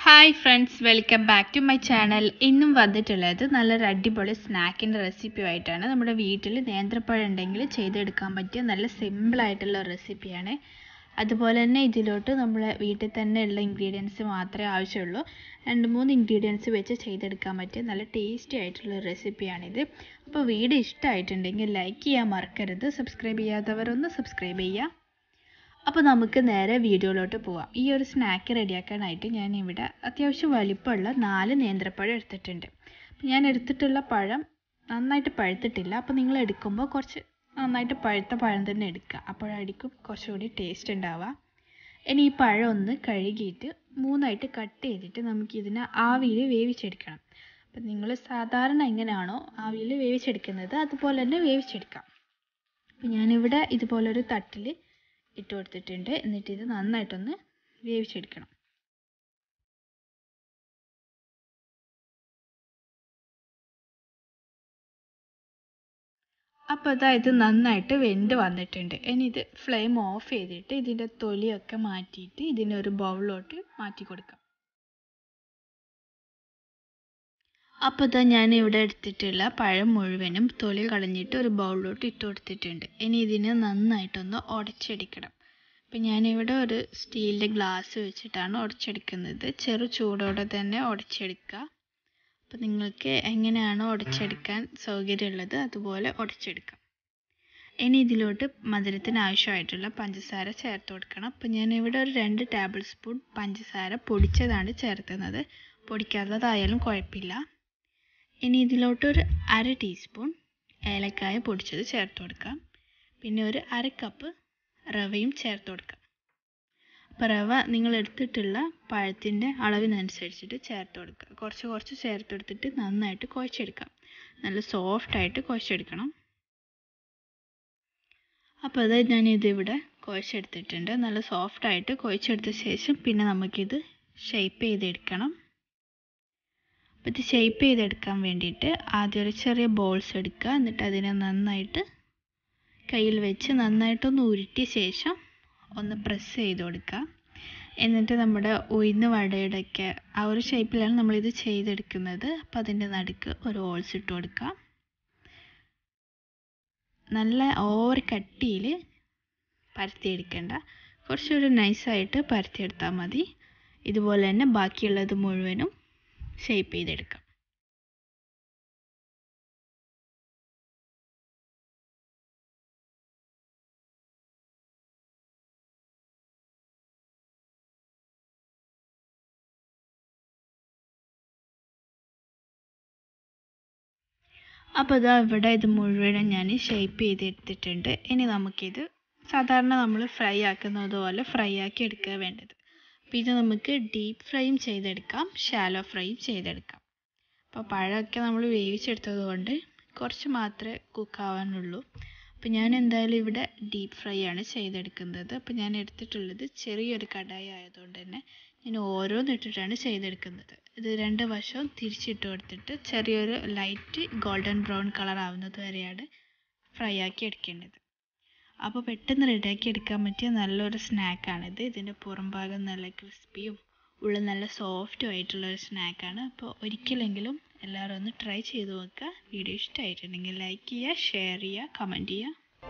hi friends welcome back to my channel ഇന്നും വന്നിട്ടുള്ളത് നല്ലൊരു അടിപൊളി സ്നാക്കിൻ്റെ റെസിപ്പിയുമായിട്ടാണ് നമ്മുടെ വീട്ടിൽ നേന്ത്രപ്പഴം ഉണ്ടെങ്കിൽ ചെയ്തെടുക്കാൻ പറ്റിയ നല്ല സിമ്പിളായിട്ടുള്ള ഒരു റെസിപ്പിയാണ് അതുപോലെ തന്നെ ഇതിലോട്ട് നമ്മൾ വീട്ടിൽ തന്നെ ഉള്ള ഇൻഗ്രീഡിയൻസ് മാത്രമേ ആവശ്യമുള്ളൂ രണ്ട് മൂന്ന് ഇൻഗ്രീഡിയൻസ് വെച്ച് ചെയ്തെടുക്കാൻ പറ്റിയ നല്ല ടേസ്റ്റി ആയിട്ടുള്ള ഒരു റെസിപ്പിയാണിത് അപ്പോൾ വീഡിയോ ഇഷ്ടമായിട്ടുണ്ടെങ്കിൽ ലൈക്ക് ചെയ്യാൻ മറക്കരുത് സബ്സ്ക്രൈബ് ചെയ്യാത്തവരൊന്ന് സബ്സ്ക്രൈബ് ചെയ്യുക അപ്പോൾ നമുക്ക് നേരെ വീഡിയോയിലോട്ട് പോവാം ഈ ഒരു സ്നാക്ക് റെഡിയാക്കാനായിട്ട് ഞാൻ ഇവിടെ അത്യാവശ്യം വലിപ്പമുള്ള നാല് നേന്ത്രപ്പഴം എടുത്തിട്ടുണ്ട് അപ്പോൾ ഞാൻ എടുത്തിട്ടുള്ള പഴം നന്നായിട്ട് പഴുത്തിട്ടില്ല അപ്പോൾ നിങ്ങൾ എടുക്കുമ്പോൾ കുറച്ച് നന്നായിട്ട് പഴുത്ത പഴം തന്നെ എടുക്കുക അപ്പോഴായിരിക്കും കുറച്ചുകൂടി ടേസ്റ്റ് ഉണ്ടാവുക ഇനി ഈ പഴം ഒന്ന് കഴുകിയിട്ട് മൂന്നായിട്ട് കട്ട് ചെയ്തിട്ട് നമുക്കിതിനെ ആവിയിൽ വേവിച്ചെടുക്കണം അപ്പം നിങ്ങൾ സാധാരണ എങ്ങനെയാണോ ആവിയിൽ വേവിച്ചെടുക്കുന്നത് അതുപോലെ തന്നെ വേവിച്ചെടുക്കാം അപ്പം ഞാനിവിടെ ഇതുപോലൊരു തട്ടിൽ ഇട്ട് കൊടുത്തിട്ടുണ്ട് എന്നിട്ട് ഇത് നന്നായിട്ടൊന്ന് വേവിച്ചെടുക്കണം അപ്പോൾ അതാ ഇത് നന്നായിട്ട് വെന്ത് വന്നിട്ടുണ്ട് ഇനി ഇത് ഫ്ലെയിം ഓഫ് ചെയ്തിട്ട് ഇതിൻ്റെ തൊലിയൊക്കെ മാറ്റിയിട്ട് ഇതിനെ ഒരു ബൗളിലോട്ട് മാറ്റി കൊടുക്കാം അപ്പോൾ ഇതാ ഞാൻ ഇവിടെ എടുത്തിട്ടുള്ള പഴം മുഴുവനും തൊലി കളഞ്ഞിട്ട് ഒരു ബൗളിലോട്ട് ഇട്ട് കൊടുത്തിട്ടുണ്ട് ഇനി ഇതിനെ നന്നായിട്ടൊന്ന് ഉടച്ചെടുക്കണം അപ്പം ഞാനിവിടെ ഒരു സ്റ്റീലിൻ്റെ ഗ്ലാസ് വെച്ചിട്ടാണ് ഉടച്ചെടുക്കുന്നത് ചെറു ചൂടോടെ തന്നെ ഉടച്ചെടുക്കുക അപ്പം നിങ്ങൾക്ക് എങ്ങനെയാണോ ഉടച്ചെടുക്കാൻ സൗകര്യമുള്ളത് അതുപോലെ ഉടച്ചെടുക്കാം ഇനി ഇതിലോട്ട് മധുരത്തിന് ആവശ്യമായിട്ടുള്ള പഞ്ചസാര ചേർത്ത് കൊടുക്കണം അപ്പം ഞാനിവിടെ ഒരു രണ്ട് ടേബിൾ സ്പൂൺ പഞ്ചസാര പൊടിച്ചതാണ് ചേർത്തുന്നത് പൊടിക്കാത്തതായാലും കുഴപ്പമില്ല ഇനി ഇതിലോട്ടൊരു അര ടീസ്പൂൺ ഏലക്കായ പൊടിച്ചത് ചേർത്ത് കൊടുക്കാം പിന്നെ ഒരു അര കപ്പ് റവയും ചേർത്ത് കൊടുക്കാം അപ്പോൾ റവ നിങ്ങൾ എടുത്തിട്ടുള്ള പഴത്തിൻ്റെ അളവിനനുസരിച്ചിട്ട് ചേർത്ത് കൊടുക്കുക കുറച്ച് കുറച്ച് ചേർത്ത് കൊടുത്തിട്ട് നന്നായിട്ട് കുഴച്ചെടുക്കാം നല്ല സോഫ്റ്റായിട്ട് കുഴച്ചെടുക്കണം അപ്പോൾ അത് ഞാനിതിവിടെ കുഴച്ചെടുത്തിട്ടുണ്ട് നല്ല സോഫ്റ്റായിട്ട് കുഴച്ചെടുത്ത ശേഷം പിന്നെ നമുക്കിത് ഷേപ്പ് ചെയ്തെടുക്കണം അപ്പോൾ ഇത് ഷേപ്പ് ചെയ്തെടുക്കാൻ വേണ്ടിയിട്ട് ആദ്യം ഒരു ചെറിയ ബോൾസ് എടുക്കുക എന്നിട്ട് അതിനെ നന്നായിട്ട് കയ്യിൽ വെച്ച് നന്നായിട്ടൊന്ന് ഉരുട്ടിയ ശേഷം ഒന്ന് പ്രസ് ചെയ്ത് കൊടുക്കുക എന്നിട്ട് നമ്മുടെ ഉഴുന്ന് വടയുടെയൊക്കെ ആ ഒരു ഷേപ്പിലാണ് നമ്മളിത് ചെയ്തെടുക്കുന്നത് അപ്പോൾ അതിൻ്റെ നടുക്ക് ഒരു ഹോൾസ് ഇട്ട് കൊടുക്കുക നല്ല ഓവർ കട്ടിയിൽ പരത്തിയെടുക്കേണ്ട കുറച്ചൊരു നൈസായിട്ട് പരത്തിയെടുത്താൽ മതി ഇതുപോലെ തന്നെ ബാക്കിയുള്ളത് മുഴുവനും ഷേപ്പ് ചെയ്തെടുക്കാം അപ്പോൾ ഇതാ ഇവിടെ ഇത് മുഴുവനും ഞാൻ ഷേപ്പ് ചെയ്തെടുത്തിട്ടുണ്ട് ഇനി നമുക്കിത് സാധാരണ നമ്മൾ ഫ്രൈ ആക്കുന്നത് പോലെ ഫ്രൈ ആക്കി എടുക്കുക വേണ്ടത് അപ്പോൾ ഇത് നമുക്ക് ഡീപ്പ് ഫ്രൈയും ചെയ്തെടുക്കാം ഷാലോ ഫ്രൈയും ചെയ്തെടുക്കാം അപ്പോൾ പഴമൊക്കെ നമ്മൾ വേവിച്ചെടുത്തത് കൊണ്ട് കുറച്ച് മാത്രമേ കുക്കാവാനുള്ളൂ അപ്പോൾ ഞാൻ എന്തായാലും ഇവിടെ ഡീപ്പ് ഫ്രൈ ആണ് ചെയ്തെടുക്കുന്നത് അപ്പോൾ ഞാൻ എടുത്തിട്ടുള്ളത് ചെറിയൊരു കടായി ആയതുകൊണ്ട് തന്നെ ഞാൻ ഓരോന്നിട്ടിട്ടാണ് ചെയ്തെടുക്കുന്നത് ഇത് രണ്ട് വശവും തിരിച്ചിട്ട് കൊടുത്തിട്ട് ചെറിയൊരു ലൈറ്റ് ഗോൾഡൻ ബ്രൗൺ കളർ ആവുന്നത് വരെയാണ് ഫ്രൈ ആക്കി എടുക്കേണ്ടത് അപ്പോൾ പെട്ടെന്ന് റെഡിയാക്കി എടുക്കാൻ പറ്റിയ നല്ലൊരു സ്നാക്കാണിത് ഇതിൻ്റെ പുറം ഭാഗം നല്ല ക്രിസ്പിയും ഉള്ളിൽ നല്ല സോഫ്റ്റും ആയിട്ടുള്ള ഒരു സ്നാക്കാണ് അപ്പോൾ ഒരിക്കലെങ്കിലും എല്ലാവരും ഒന്ന് ട്രൈ ചെയ്ത് നോക്കുക വീഡിയോ ഇഷ്ടമായിട്ടുണ്ടെങ്കിൽ ലൈക്ക് ചെയ്യുക ഷെയർ ചെയ്യുക കമൻറ്റ് ചെയ്യുക